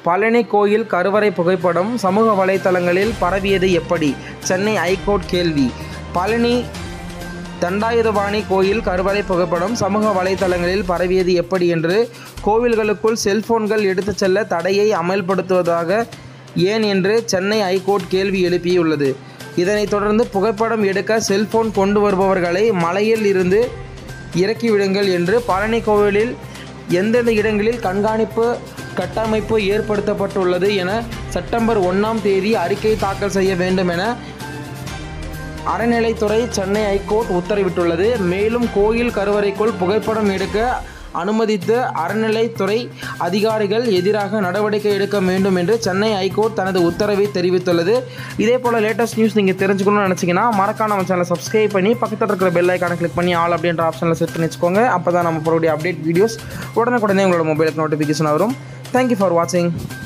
பழனி கோயில் கருவறை புகைப்படம் சமூக வலைத்தளங்களில் பரவியது எப்படி சென்னை ஐகோர்ட் கேள்வி பழனி தண்டாயுதபாணி கோயில் கருவறை புகைப்படம் சமூக வலைத்தளங்களில் பரவியது எப்படி என்று கோவில்களுக்குள் செல்போன்கள் எடுத்துச் செல்ல தடையை அமல்படுத்துவதாக ஏன் என்று சென்னை ஐகோர்ட் கேள்வி எழுப்பியுள்ளது இதனைத் தொடர்ந்து புகைப்படம் எடுக்க செல்போன் கொண்டு வருபவர்களை மலையில் இருந்து இறக்கிவிடுங்கள் என்று பழனி கோவிலில் எந்தெந்த இடங்களில் கண்காணிப்பு கட்டமைப்பு ஏற்படுத்தப்பட்டுள்ளது என செப்டம்பர் ஒன்றாம் தேதி அறிக்கை தாக்கல் செய்ய வேண்டும் என அறநிலைத்துறை சென்னை ஐகோர்ட் உத்தரவிட்டுள்ளது மேலும் கோயில் கருவறைக்குள் புகைப்படம் எடுக்க அனுமதித்த அறநிலைத்துறை அதிகாரிகள் எதிராக நடவடிக்கை எடுக்க வேண்டும் என்று சென்னை ஐகோர்ட் தனது உத்தரவை தெரிவித்துள்ளது இதே போல் லேட்டஸ்ட் நியூஸ் நீங்கள் தெரிஞ்சுக்கணும்னு நினச்சிங்கன்னா மறக்காம நம்ம சேனலை சப்ஸ்கிரைப் பண்ணி பக்கத்தில் இருக்கிற பெல் ஐக்கானை கிளிக் பண்ணி ஆல் அப்படின்ற ஆப்ஷனில் செட் பண்ணி வச்சுக்கோங்க அப்போ தான் நம்ம போடக்கூடிய அப்டேட் வீடியோஸ் உடனுக்குடனே உங்களோட மொபைலுக்கு நோட்டிஃபிகேஷன் வரும் தேங்க்யூ ஃபார் வாட்சிங்